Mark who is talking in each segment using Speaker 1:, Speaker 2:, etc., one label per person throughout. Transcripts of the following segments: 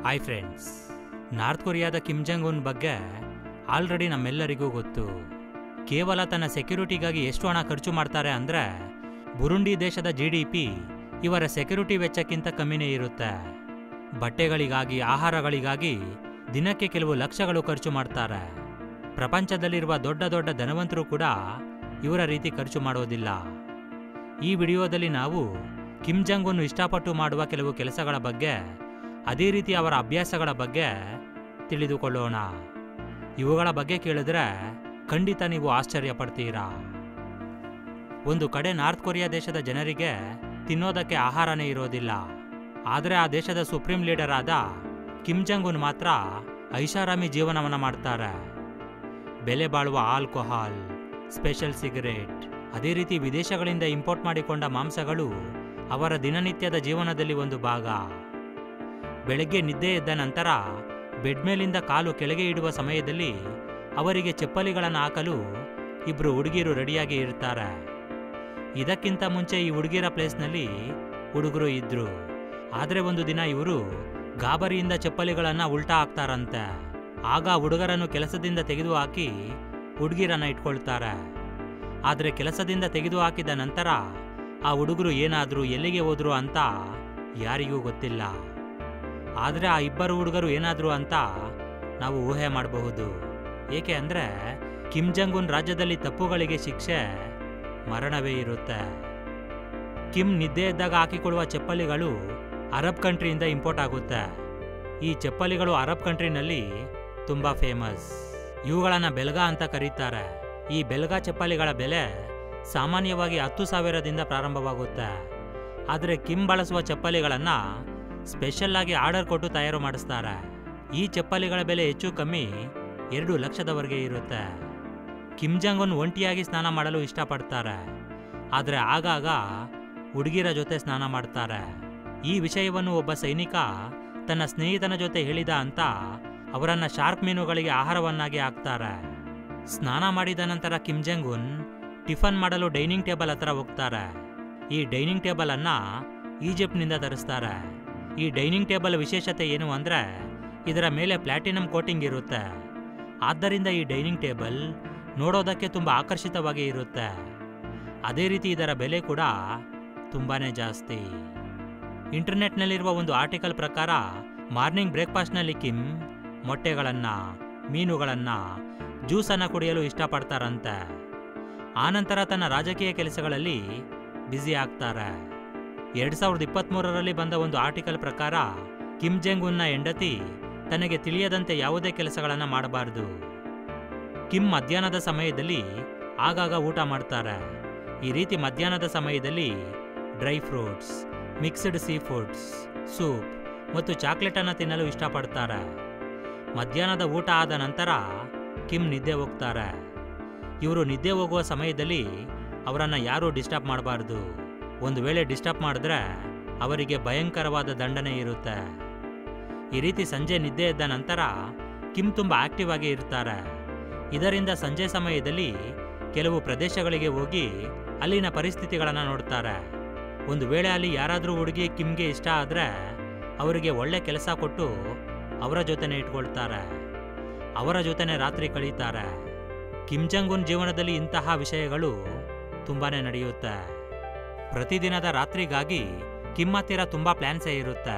Speaker 1: hi friends north ಕೊರಿಯಾದ Kim Jong Un ಬಗ್ಗೆ already ನಮ್ಮೆಲ್ಲರಿಗೂ ಗೊತ್ತು ಕೇವಲ ತನ್ನ ಸೆಕ್ಯೂರಿಟಿಗಾಗಿ ಎಷ್ಟು ಹಣ ಖರ್ಚು ಮಾಡ್ತಾರೆ ಅಂದರೆ ಬುರುಂಡಿ ದೇಶದ ಜಿ ಡಿ ಪಿ ಇವರ ಸೆಕ್ಯೂರಿಟಿ ವೆಚ್ಚಕ್ಕಿಂತ ಕಮ್ಮಿನೇ ಇರುತ್ತೆ ಬಟ್ಟೆಗಳಿಗಾಗಿ ಆಹಾರಗಳಿಗಾಗಿ ದಿನಕ್ಕೆ ಕೆಲವು ಲಕ್ಷಗಳು ಖರ್ಚು ಮಾಡ್ತಾರೆ ಪ್ರಪಂಚದಲ್ಲಿರುವ ದೊಡ್ಡ ದೊಡ್ಡ ಧನವಂತರು ಕೂಡ ಇವರ ರೀತಿ ಖರ್ಚು ಮಾಡೋದಿಲ್ಲ ಈ ವಿಡಿಯೋದಲ್ಲಿ ನಾವು ಕಿಮ್ ಜಾಂಗ್ ಉನ್ ಇಷ್ಟಪಟ್ಟು ಮಾಡುವ ಕೆಲವು ಕೆಲಸಗಳ ಬಗ್ಗೆ ಅದೇ ರೀತಿ ಅವರ ಅಭ್ಯಾಸಗಳ ಬಗ್ಗೆ ತಿಳಿದುಕೊಳ್ಳೋಣ ಇವುಗಳ ಬಗ್ಗೆ ಕೇಳಿದ್ರೆ ಖಂಡಿತ ನೀವು ಆಶ್ಚರ್ಯ ಪಡ್ತೀರಾ ಒಂದು ಕಡೆ ನಾರ್ತ್ ಕೊರಿಯಾ ದೇಶದ ಜನರಿಗೆ ತಿನ್ನೋದಕ್ಕೆ ಆಹಾರನೇ ಇರೋದಿಲ್ಲ ಆದರೆ ಆ ದೇಶದ ಸುಪ್ರೀಂ ಲೀಡರ್ ಆದ ಕಿಮ್ ಜಾಂಗ್ ಉನ್ ಮಾತ್ರ ಐಷಾರಾಮಿ ಜೀವನವನ್ನ ಮಾಡ್ತಾರೆ ಬೆಲೆ ಬಾಳುವ ಆಲ್ಕೋಹಾಲ್ ಸ್ಪೆಷಲ್ ಸಿಗರೇಟ್ ಅದೇ ರೀತಿ ವಿದೇಶಗಳಿಂದ ಇಂಪೋರ್ಟ್ ಮಾಡಿಕೊಂಡ ಮಾಂಸಗಳು ಅವರ ದಿನನಿತ್ಯದ ಜೀವನದಲ್ಲಿ ಒಂದು ಭಾಗ ಬೆಳಗ್ಗೆ ನಿದ್ದೆ ಎದ್ದ ನಂತರ ಬೆಡ್ ಮೇಲಿಂದ ಕಾಲು ಕೆಳಗೆ ಇಡುವ ಸಮಯದಲ್ಲಿ ಅವರಿಗೆ ಚಪ್ಪಲಿಗಳನ್ನು ಹಾಕಲು ಇಬ್ರು ಹುಡುಗಿರು ರೆಡಿಯಾಗಿ ಇರ್ತಾರೆ ಇದಕ್ಕಿಂತ ಮುಂಚೆ ಈ ಹುಡುಗಿರ ಪ್ಲೇಸ್ನಲ್ಲಿ ಹುಡುಗರು ಇದ್ರು ಆದರೆ ಒಂದು ದಿನ ಇವರು ಗಾಬರಿಯಿಂದ ಚಪ್ಪಲಿಗಳನ್ನ ಉಲ್ಟಾ ಹಾಕ್ತಾರಂತೆ ಆಗ ಹುಡುಗರನ್ನು ಕೆಲಸದಿಂದ ತೆಗೆದುಹಾಕಿ ಹುಡುಗಿರನ್ನ ಇಟ್ಕೊಳ್ತಾರೆ ಆದರೆ ಕೆಲಸದಿಂದ ತೆಗೆದುಹಾಕಿದ ನಂತರ ಆ ಹುಡುಗರು ಏನಾದ್ರು ಎಲ್ಲಿಗೆ ಹೋದ್ರು ಅಂತ ಯಾರಿಗೂ ಗೊತ್ತಿಲ್ಲ ಆದರೆ ಆ ಇಬ್ಬರು ಹುಡುಗರು ಏನಾದ್ರು ಅಂತ ನಾವು ಊಹೆ ಮಾಡಬಹುದು ಏಕೆ ಅಂದರೆ ಕಿಮ್ ಜಾಂಗ್ ಉನ್ ರಾಜ್ಯದಲ್ಲಿ ತಪ್ಪುಗಳಿಗೆ ಶಿಕ್ಷೆ ಮರಣವೇ ಇರುತ್ತೆ ಕಿಮ್ ನಿದ್ದೆ ಎದ್ದಾಗ ಹಾಕಿಕೊಳ್ಳುವ ಚಪ್ಪಲಿಗಳು ಅರಬ್ ಕಂಟ್ರಿಯಿಂದ ಇಂಪೋರ್ಟ್ ಆಗುತ್ತೆ ಈ ಚಪ್ಪಲಿಗಳು ಅರಬ್ ಕಂಟ್ರಿನಲ್ಲಿ ತುಂಬ ಫೇಮಸ್ ಇವುಗಳನ್ನು ಬೆಲ್ಗಾ ಅಂತ ಕರೀತಾರೆ ಈ ಬೆಲ್ಗಾ ಚಪ್ಪಲಿಗಳ ಬೆಲೆ ಸಾಮಾನ್ಯವಾಗಿ ಹತ್ತು ಸಾವಿರದಿಂದ ಪ್ರಾರಂಭವಾಗುತ್ತೆ ಆದರೆ ಕಿಮ್ ಬಳಸುವ ಚಪ್ಪಲಿಗಳನ್ನು ಸ್ಪೆಷಲ್ ಆಗಿ ಆರ್ಡರ್ ಕೊಟ್ಟು ತಯಾರು ಮಾಡಿಸ್ತಾರೆ ಈ ಚಪ್ಪಲಿಗಳ ಬೆಲೆ ಹೆಚ್ಚು ಕಮ್ಮಿ ಎರಡು ಲಕ್ಷದವರೆಗೆ ಇರುತ್ತೆ ಕಿಮ್ ಜಾಂಗ್ ಉನ್ ಒಂಟಿಯಾಗಿ ಸ್ನಾನ ಮಾಡಲು ಇಷ್ಟಪಡ್ತಾರೆ ಆದರೆ ಆಗಾಗ ಹುಡುಗಿರ ಜೊತೆ ಸ್ನಾನ ಮಾಡ್ತಾರೆ ಈ ವಿಷಯವನ್ನು ಒಬ್ಬ ಸೈನಿಕ ತನ್ನ ಸ್ನೇಹಿತನ ಜೊತೆ ಹೇಳಿದ ಅಂತ ಅವರನ್ನ ಶಾರ್ಕ್ ಮೀನುಗಳಿಗೆ ಆಹಾರವನ್ನಾಗಿ ಹಾಕ್ತಾರೆ ಸ್ನಾನ ಮಾಡಿದ ನಂತರ ಕಿಮ್ ಜಾಂಗ್ ಉನ್ ಟಿಫನ್ ಮಾಡಲು ಡೈನಿಂಗ್ ಟೇಬಲ್ ಹತ್ರ ಹೋಗ್ತಾರೆ ಈ ಡೈನಿಂಗ್ ಟೇಬಲ್ ಅನ್ನ ಈಜಿಪ್ಟ್ನಿಂದ ತರಿಸ್ತಾರೆ ಈ ಡೈನಿಂಗ್ ಟೇಬಲ್ ವಿಶೇಷತೆ ಏನು ಅಂದ್ರೆ ಇದರ ಮೇಲೆ ಪ್ಲಾಟಿನಂ ಕೋಟಿಂಗ್ ಇರುತ್ತೆ ಆದ್ದರಿಂದ ಈ ಡೈನಿಂಗ್ ಟೇಬಲ್ ನೋಡೋದಕ್ಕೆ ತುಂಬಾ ಆಕರ್ಷಿತವಾಗಿ ಇರುತ್ತೆ ಅದೇ ರೀತಿ ಇದರ ಬೆಲೆ ಕೂಡ ತುಂಬಾನೇ ಜಾಸ್ತಿ ಇಂಟರ್ನೆಟ್ನಲ್ಲಿರುವ ಒಂದು ಆರ್ಟಿಕಲ್ ಪ್ರಕಾರ ಮಾರ್ನಿಂಗ್ ಬ್ರೇಕ್ಫಾಸ್ಟ್ನಲ್ಲಿ ಕಿಮ್ ಮೊಟ್ಟೆಗಳನ್ನ ಮೀನುಗಳನ್ನ ಜ್ಯೂಸನ್ನು ಕುಡಿಯಲು ಇಷ್ಟಪಡ್ತಾರಂತೆ ಆನಂತರ ತನ್ನ ರಾಜಕೀಯ ಕೆಲಸಗಳಲ್ಲಿ ಬ್ಯುಸಿ ಆಗ್ತಾರೆ ಎರಡ್ ಸಾವಿರದ ಇಪ್ಪತ್ತ್ಮೂರರಲ್ಲಿ ಬಂದ ಒಂದು ಆರ್ಟಿಕಲ್ ಪ್ರಕಾರ ಕಿಮ್ ಜೆಂಗ್ ಉನ್ನ ಹೆಂಡತಿ ತನಗೆ ತಿಳಿಯದಂತೆ ಯಾವುದೇ ಕೆಲಸಗಳನ್ನು ಮಾಡಬಾರದು ಕಿಮ್ ಮಧ್ಯಾಹ್ನದ ಸಮಯದಲ್ಲಿ ಆಗಾಗ ಊಟ ಮಾಡ್ತಾರೆ ಈ ರೀತಿ ಮಧ್ಯಾಹ್ನದ ಸಮಯದಲ್ಲಿ dry fruits mixed sea foods soup ಮತ್ತು ಚಾಕ್ಲೇಟನ್ನು ತಿನ್ನಲು ಇಷ್ಟಪಡ್ತಾರೆ ಮಧ್ಯಾಹ್ನದ ಊಟ ಆದ ನಂತರ ಕಿಮ್ ನಿದ್ದೆ ಹೋಗ್ತಾರೆ ಇವರು ನಿದ್ದೆ ಹೋಗುವ ಸಮಯದಲ್ಲಿ ಅವರನ್ನು ಯಾರೂ ಡಿಸ್ಟರ್ಬ್ ಮಾಡಬಾರ್ದು ಒಂದು ವೇಳೆ ಡಿಸ್ಟರ್ಬ್ ಮಾಡಿದ್ರೆ ಅವರಿಗೆ ಭಯಂಕರವಾದ ದಂಡನೆ ಇರುತ್ತೆ ಈ ರೀತಿ ಸಂಜೆ ನಿದ್ದೆ ಎದ್ದ ನಂತರ ಕಿಮ್ ತುಂಬ ಆಕ್ಟಿವ್ ಆಗಿ ಇರ್ತಾರೆ ಇದರಿಂದ ಸಂಜೆ ಸಮಯದಲ್ಲಿ ಕೆಲವು ಪ್ರದೇಶಗಳಿಗೆ ಹೋಗಿ ಅಲ್ಲಿನ ಪರಿಸ್ಥಿತಿಗಳನ್ನು ನೋಡ್ತಾರೆ ಒಂದು ವೇಳೆ ಅಲ್ಲಿ ಯಾರಾದರೂ ಹುಡುಗಿ ಕಿಮ್ಗೆ ಇಷ್ಟ ಆದರೆ ಅವರಿಗೆ ಒಳ್ಳೆ ಕೆಲಸ ಕೊಟ್ಟು ಅವರ ಜೊತೆನೆ ಇಟ್ಕೊಳ್ತಾರೆ ಅವರ ಜೊತೆನೆ ರಾತ್ರಿ ಕಳೀತಾರೆ ಕಿಮ್ ಜಾಂಗ್ ಉನ್ ಜೀವನದಲ್ಲಿ ಇಂತಹ ವಿಷಯಗಳು ತುಂಬಾನೇ ನಡೆಯುತ್ತೆ ಪ್ರತಿದಿನದ ರಾತ್ರಿಗಾಗಿ ಕಿಮ್ ಹತ್ತಿರ ತುಂಬಾ ಪ್ಲಾನ್ಸೇ ಇರುತ್ತೆ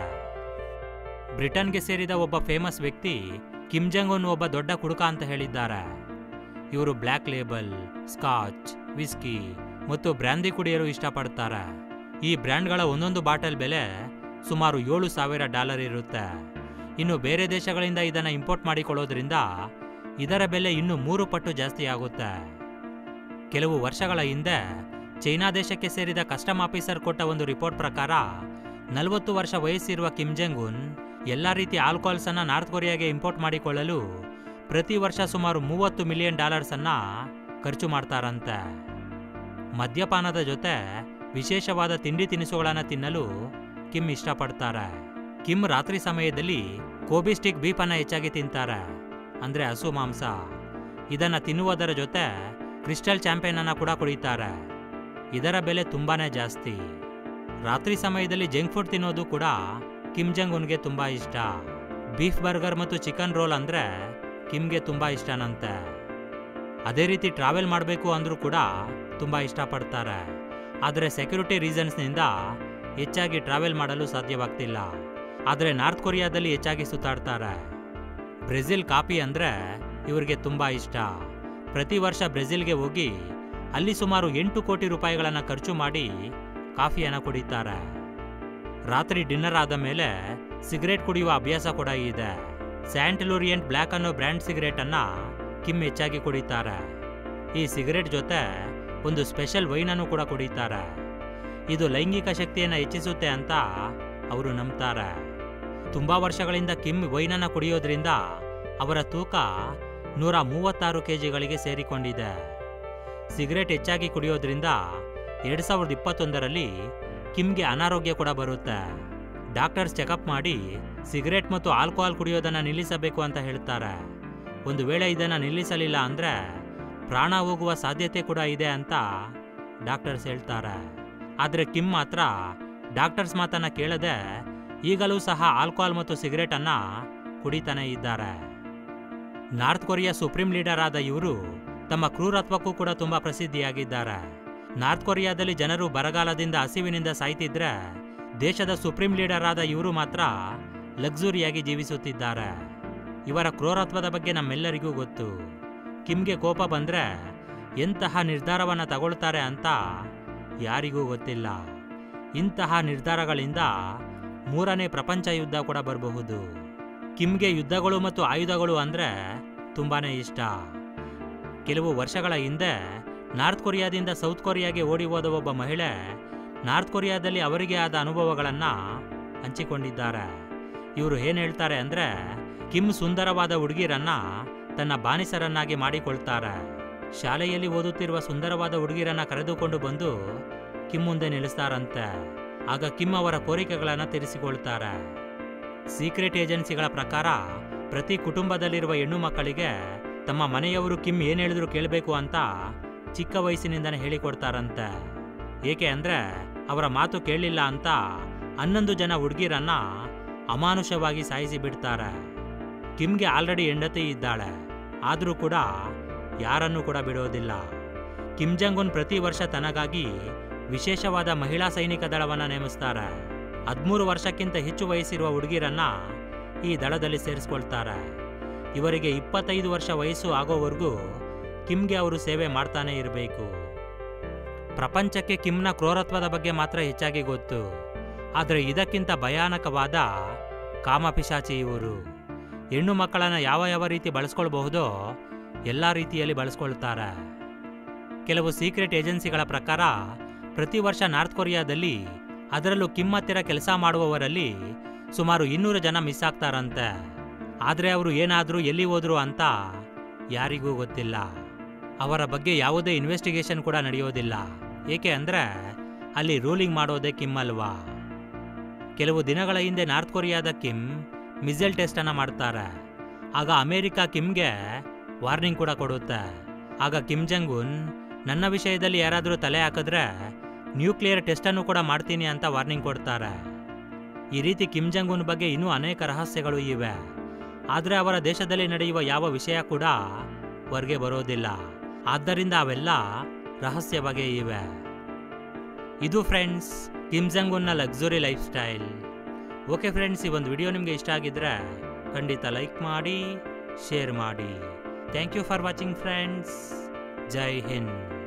Speaker 1: ಬ್ರಿಟನ್ಗೆ ಸೇರಿದ ಒಬ್ಬ ಫೇಮಸ್ ವ್ಯಕ್ತಿ ಕಿಮ್ ಜಾಂಗ್ ಉನ್ ಒಬ್ಬ ದೊಡ್ಡ ಕುಡುಕ ಅಂತ ಹೇಳಿದ್ದಾರೆ ಇವರು ಬ್ಲ್ಯಾಕ್ ಲೇಬಲ್ ಸ್ಕಾಚ್ ವಿಸ್ಕಿ ಮತ್ತು ಬ್ರ್ಯಾಂದಿ ಕುಡಿಯಲು ಇಷ್ಟಪಡ್ತಾರೆ ಈ ಬ್ರ್ಯಾಂಡ್ಗಳ ಒಂದೊಂದು ಬಾಟಲ್ ಬೆಲೆ ಸುಮಾರು ಏಳು ಸಾವಿರ ಡಾಲರ್ ಇರುತ್ತೆ ಇನ್ನು ಬೇರೆ ದೇಶಗಳಿಂದ ಇದನ್ನು ಇಂಪೋರ್ಟ್ ಮಾಡಿಕೊಳ್ಳೋದ್ರಿಂದ ಇದರ ಬೆಲೆ ಇನ್ನೂ ಮೂರು ಪಟ್ಟು ಜಾಸ್ತಿ ಆಗುತ್ತೆ ಕೆಲವು ವರ್ಷಗಳ ಹಿಂದೆ ಚೈನಾ ದೇಶಕ್ಕೆ ಸೇರಿದ ಕಸ್ಟಮ್ ಆಫೀಸರ್ ಕೊಟ್ಟ ಒಂದು ರಿಪೋರ್ಟ್ ಪ್ರಕಾರ ನಲವತ್ತು ವರ್ಷ ವಯಸ್ಸಿರುವ ಕಿಮ್ ಜೆಂಗ್ ಉನ್ ಎಲ್ಲ ರೀತಿಯ ಆಲ್ಕೋಹಾಲ್ಸ್ ಅನ್ನ ನಾರ್ತ್ ಕೊರಿಯಾಗೆ ಇಂಪೋರ್ಟ್ ಮಾಡಿಕೊಳ್ಳಲು ಪ್ರತಿ ವರ್ಷ ಸುಮಾರು ಮೂವತ್ತು ಮಿಲಿಯನ್ ಡಾಲರ್ಸ್ ಅನ್ನ ಖರ್ಚು ಮಾಡ್ತಾರಂತೆ ಮದ್ಯಪಾನದ ಜೊತೆ ವಿಶೇಷವಾದ ತಿಂಡಿ ತಿನಿಸುಗಳನ್ನು ತಿನ್ನಲು ಕಿಮ್ ಇಷ್ಟಪಡ್ತಾರೆ ಕಿಮ್ ರಾತ್ರಿ ಸಮಯದಲ್ಲಿ ಕೋಬಿ ಸ್ಟಿಕ್ ಬೀಫ್ ಅನ್ನ ಹೆಚ್ಚಾಗಿ ತಿಂತಾರೆ ಅಂದ್ರೆ ಹಸು ಮಾಂಸ ಇದನ್ನ ತಿನ್ನುವುದರ ಜೊತೆ ಕ್ರಿಸ್ಟಲ್ ಚಾಂಪಿಯನ್ ಅನ್ನ ಕೂಡ ಕುಡಿತಾರೆ ಇದರ ಬೆಲೆ ತುಂಬಾನೇ ಜಾಸ್ತಿ ರಾತ್ರಿ ಸಮಯದಲ್ಲಿ ಜಂಕ್ ಫುಡ್ ತಿನ್ನೋದು ಕೂಡ ಕಿಮ್ ಜಂಗ್ ಉನ್ಗೆ ತುಂಬಾ ಇಷ್ಟ ಬೀಫ್ ಬರ್ಗರ್ ಮತ್ತು ಚಿಕನ್ ರೋಲ್ ಅಂದರೆ ಕಿಮ್ಗೆ ತುಂಬ ಇಷ್ಟನಂತೆ ಅದೇ ರೀತಿ ಟ್ರಾವೆಲ್ ಮಾಡಬೇಕು ಅಂದರೂ ಕೂಡ ತುಂಬ ಇಷ್ಟಪಡ್ತಾರೆ ಆದರೆ ಸೆಕ್ಯೂರಿಟಿ ರೀಸನ್ಸ್ನಿಂದ ಹೆಚ್ಚಾಗಿ ಟ್ರಾವೆಲ್ ಮಾಡಲು ಸಾಧ್ಯವಾಗ್ತಿಲ್ಲ ಆದರೆ ನಾರ್ತ್ ಕೊರಿಯಾದಲ್ಲಿ ಹೆಚ್ಚಾಗಿ ಸುತ್ತಾಡ್ತಾರೆ ಬ್ರೆಜಿಲ್ ಕಾಫಿ ಅಂದರೆ ಇವರಿಗೆ ತುಂಬ ಇಷ್ಟ ಪ್ರತಿ ವರ್ಷ ಬ್ರೆಜಿಲ್ಗೆ ಹೋಗಿ ಅಲ್ಲಿ ಸುಮಾರು ಎಂಟು ಕೋಟಿ ರೂಪಾಯಿಗಳನ್ನು ಖರ್ಚು ಮಾಡಿ ಕಾಫಿಯನ್ನು ಕುಡಿತಾರೆ ರಾತ್ರಿ ಡಿನ್ನರ್ ಆದ ಮೇಲೆ ಸಿಗರೇಟ್ ಕುಡಿಯುವ ಅಭ್ಯಾಸ ಕೂಡ ಇದೆ ಸ್ಯಾಂಟ್ ಲೂರಿಯಂಟ್ ಬ್ಲ್ಯಾಕ್ ಅನ್ನೋ ಬ್ರ್ಯಾಂಡ್ ಸಿಗರೇಟ್ ಅನ್ನ ಕಿಮ್ ಹೆಚ್ಚಾಗಿ ಕುಡಿತಾರೆ ಈ ಸಿಗರೇಟ್ ಜೊತೆ ಒಂದು ಸ್ಪೆಷಲ್ ವೈನನ್ನು ಕೂಡ ಕುಡಿತಾರೆ ಇದು ಲೈಂಗಿಕ ಶಕ್ತಿಯನ್ನು ಹೆಚ್ಚಿಸುತ್ತೆ ಅಂತ ಅವರು ನಂಬ್ತಾರೆ ತುಂಬಾ ವರ್ಷಗಳಿಂದ ಕಿಮ್ ವೈನನ್ನ ಕುಡಿಯೋದ್ರಿಂದ ಅವರ ತೂಕ ನೂರ ಮೂವತ್ತಾರು ಕೆಜಿಗಳಿಗೆ ಸೇರಿಕೊಂಡಿದೆ ಸಿಗರೇಟ್ ಹೆಚ್ಚಾಗಿ ಕುಡಿಯೋದ್ರಿಂದ ಎರಡ್ ಸಾವಿರದ ಇಪ್ಪತ್ತೊಂದರಲ್ಲಿ ಕಿಮ್ಗೆ ಅನಾರೋಗ್ಯ ಕೂಡ ಬರುತ್ತೆ ಡಾಕ್ಟರ್ಸ್ ಚೆಕಪ್ ಮಾಡಿ ಸಿಗರೇಟ್ ಮತ್ತು ಆಲ್ಕೋಹಾಲ್ ಕುಡಿಯೋದನ್ನ ನಿಲ್ಲಿಸಬೇಕು ಅಂತ ಹೇಳ್ತಾರೆ ಒಂದು ವೇಳೆ ಇದನ್ನ ನಿಲ್ಲಿಸಲಿಲ್ಲ ಅಂದ್ರೆ ಪ್ರಾಣ ಹೋಗುವ ಸಾಧ್ಯತೆ ಕೂಡ ಇದೆ ಅಂತ ಡಾಕ್ಟರ್ಸ್ ಹೇಳ್ತಾರೆ ಆದರೆ ಕಿಮ್ ಮಾತ್ರ ಡಾಕ್ಟರ್ಸ್ ಮಾತನ್ನ ಕೇಳದೆ ಈಗಲೂ ಸಹ ಆಲ್ಕೋಹಾಲ್ ಮತ್ತು ಸಿಗರೇಟ್ ಅನ್ನ ಕುಡಿತಾನೆ ಇದ್ದಾರೆ ನಾರ್ತ್ ಕೊರಿಯಾ ಸುಪ್ರೀಂ ಲೀಡರ್ ಆದ ಇವರು ತಮ್ಮ ಕ್ರೂರತ್ವಕ್ಕೂ ಕೂಡ ತುಂಬಾ ಪ್ರಸಿದ್ಧಿಯಾಗಿದ್ದಾರೆ ನಾರ್ತ್ ಕೊರಿಯಾದಲ್ಲಿ ಜನರು ಬರಗಾಲದಿಂದ ಹಸಿವಿನಿಂದ ಸಾಯ್ತಿದ್ರೆ ದೇಶದ ಸುಪ್ರೀಂ ಲೀಡರ್ ಆದ ಇವರು ಮಾತ್ರ ಲಕ್ಸುರಿಯಾಗಿ ಜೀವಿಸುತ್ತಿದ್ದಾರೆ ಇವರ ಕ್ರೂರತ್ವದ ಬಗ್ಗೆ ನಮ್ಮೆಲ್ಲರಿಗೂ ಗೊತ್ತು ಕಿಮ್ಗೆ ಕೋಪ ಬಂದ್ರೆ ಎಂತಹ ನಿರ್ಧಾರವನ್ನ ತಗೊಳ್ತಾರೆ ಅಂತ ಯಾರಿಗೂ ಗೊತ್ತಿಲ್ಲ ಇಂತಹ ನಿರ್ಧಾರಗಳಿಂದ ಮೂರನೇ ಪ್ರಪಂಚ ಯುದ್ಧ ಕೂಡ ಬರಬಹುದು ಕಿಮ್ಗೆ ಯುದ್ಧಗಳು ಮತ್ತು ಆಯುಧಗಳು ಅಂದ್ರೆ ತುಂಬಾನೇ ಇಷ್ಟ ಕೆಲವು ವರ್ಷಗಳ ಹಿಂದೆ ನಾರ್ತ್ ಕೊರಿಯಾದಿಂದ ಸೌತ್ ಕೊರಿಯಾಗೆ ಓಡಿ ಹೋದ ಒಬ್ಬ ಮಹಿಳೆ ನಾರ್ತ್ ಕೊರಿಯಾದಲ್ಲಿ ಅವರಿಗೆ ಆದ ಅನುಭವಗಳನ್ನ ಹಂಚಿಕೊಂಡಿದ್ದಾರೆ ಇವರು ಏನ್ ಹೇಳ್ತಾರೆ ಅಂದ್ರೆ ಕಿಮ್ ಸುಂದರವಾದ ಹುಡುಗಿರನ್ನ ತನ್ನ ಬಾನಿಸರನ್ನಾಗಿ ಮಾಡಿಕೊಳ್ತಾರೆ ಶಾಲೆಯಲ್ಲಿ ಓದುತ್ತಿರುವ ಸುಂದರವಾದ ಹುಡುಗಿರನ್ನ ಕರೆದುಕೊಂಡು ಬಂದು ಕಿಮ್ ಮುಂದೆ ನಿಲ್ಲಿಸ್ತಾರಂತೆ ಆಗ ಕಿಮ್ ಅವರ ಕೋರಿಕೆಗಳನ್ನ ತೀರಿಸಿಕೊಳ್ತಾರೆ ಸೀಕ್ರೆಟ್ ಏಜೆನ್ಸಿಗಳ ಪ್ರಕಾರ ಪ್ರತಿ ಕುಟುಂಬದಲ್ಲಿರುವ ಹೆಣ್ಣು ಮಕ್ಕಳಿಗೆ ತಮ್ಮ ಮನೆಯವರು ಕಿಮ್ ಏನ್ ಹೇಳಿದ್ರು ಕೇಳಬೇಕು ಅಂತ ಚಿಕ್ಕ ವಯಸ್ಸಿನಿಂದನೇ ಹೇಳಿಕೊಡ್ತಾರಂತೆ ಏಕೆ ಅಂದ್ರೆ ಅವರ ಮಾತು ಕೇಳಲಿಲ್ಲ ಅಂತ ಹನ್ನೊಂದು ಜನ ಹುಡುಗಿರನ್ನ ಅಮಾನುಷವಾಗಿ ಸಾಯಿಸಿ ಬಿಡ್ತಾರೆ ಕಿಮ್ಗೆ ಆಲ್ರೆಡಿ ಹೆಂಡತಿ ಇದ್ದಾಳೆ ಆದರೂ ಕೂಡ ಯಾರನ್ನೂ ಕೂಡ ಬಿಡೋದಿಲ್ಲ ಕಿಮ್ ಜಾಂಗ್ ಉನ್ ಪ್ರತಿ ವರ್ಷ ತನಗಾಗಿ ವಿಶೇಷವಾದ ಮಹಿಳಾ ಸೈನಿಕ ದಳವನ್ನ ನೇಮಿಸ್ತಾರೆ ಹದಿಮೂರು ವರ್ಷಕ್ಕಿಂತ ಹೆಚ್ಚು ವಯಸ್ಸಿರುವ ಹುಡುಗಿರನ್ನ ಈ ದಳದಲ್ಲಿ ಸೇರಿಸ್ಕೊಳ್ತಾರೆ ಇವರಿಗೆ ಇಪ್ಪತ್ತೈದು ವರ್ಷ ವಯಸ್ಸು ಆಗೋವರೆಗೂ ಕಿಮ್ಗೆ ಅವರು ಸೇವೆ ಮಾಡ್ತಾನೆ ಇರಬೇಕು ಪ್ರಪಂಚಕ್ಕೆ ಕಿಮ್ನ ಕ್ರೂರತ್ವದ ಬಗ್ಗೆ ಮಾತ್ರ ಹೆಚ್ಚಾಗಿ ಗೊತ್ತು ಆದರೆ ಇದಕ್ಕಿಂತ ಭಯಾನಕವಾದ ಕಾಮಪಿಶಾಚಿ ಇವರು ಹೆಣ್ಣು ಮಕ್ಕಳನ್ನ ಯಾವ ಯಾವ ರೀತಿ ಬಳಸ್ಕೊಳ್ಬಹುದೋ ಎಲ್ಲ ರೀತಿಯಲ್ಲಿ ಬಳಸ್ಕೊಳ್ತಾರೆ ಕೆಲವು ಸೀಕ್ರೆಟ್ ಏಜೆನ್ಸಿಗಳ ಪ್ರಕಾರ ಪ್ರತಿ ವರ್ಷ ನಾರ್ತ್ ಕೊರಿಯಾದಲ್ಲಿ ಅದರಲ್ಲೂ ಕಿಮ್ ಹತ್ತಿರ ಕೆಲಸ ಮಾಡುವವರಲ್ಲಿ ಸುಮಾರು ಇನ್ನೂರು ಜನ ಮಿಸ್ ಆಗ್ತಾರಂತೆ ಆದರೆ ಅವರು ಏನಾದರೂ ಎಲ್ಲಿ ಹೋದ್ರು ಅಂತ ಯಾರಿಗೂ ಗೊತ್ತಿಲ್ಲ ಅವರ ಬಗ್ಗೆ ಯಾವುದೇ ಇನ್ವೆಸ್ಟಿಗೇಷನ್ ಕೂಡ ನಡೆಯೋದಿಲ್ಲ ಏಕೆ ಅಂದ್ರೆ ಅಲ್ಲಿ ರೂಲಿಂಗ್ ಮಾಡೋದೇ ಕಿಮ್ ಅಲ್ವಾ ಕೆಲವು ದಿನಗಳ ಹಿಂದೆ ನಾರ್ತ್ ಕೊರಿಯಾದ ಕಿಮ್ ಮಿಸೈಲ್ ಟೆಸ್ಟ್ ಅನ್ನ ಮಾಡ್ತಾರೆ ಆಗ ಅಮೆರಿಕ ಕಿಮ್ಗೆ ವಾರ್ನಿಂಗ್ ಕೂಡ ಕೊಡುತ್ತೆ ಆಗ ಕಿಮ್ ಜಂಗ್ ಉನ್ ನನ್ನ ವಿಷಯದಲ್ಲಿ ಯಾರಾದರೂ ತಲೆ ಹಾಕಿದ್ರೆ ನ್ಯೂಕ್ಲಿಯರ್ ಟೆಸ್ಟ್ ಅನ್ನು ಕೂಡ ಮಾಡ್ತೀನಿ ಅಂತ ವಾರ್ನಿಂಗ್ ಕೊಡ್ತಾರೆ ಈ ರೀತಿ ಕಿಮ್ ಜಂಗ್ ಉನ್ ಬಗ್ಗೆ ಇನ್ನೂ ಅನೇಕ ರಹಸ್ಯಗಳು ಇವೆ ಆದರೆ ಅವರ ದೇಶದಲ್ಲಿ ನಡೆಯುವ ಯಾವ ವಿಷಯ ಕೂಡ ಹೊರಗೆ ಬರೋದಿಲ್ಲ ಆದ್ದರಿಂದ ಅವೆಲ್ಲ ರಹಸ್ಯವಾಗೇ ಇವೆ ಇದು ಫ್ರೆಂಡ್ಸ್ ಕಿಮ್ ಜಂಗ್ ಉನ್ನ luxury lifestyle okay friends ಈ ಒಂದು ವಿಡಿಯೋ ನಿಮಗೆ ಇಷ್ಟ ಆಗಿದ್ರೆ ಖಂಡಿತ ಲೈಕ್ ಮಾಡಿ ಶೇರ್ ಮಾಡಿ thank you for watching friends ಜೈ ಹಿಂದ್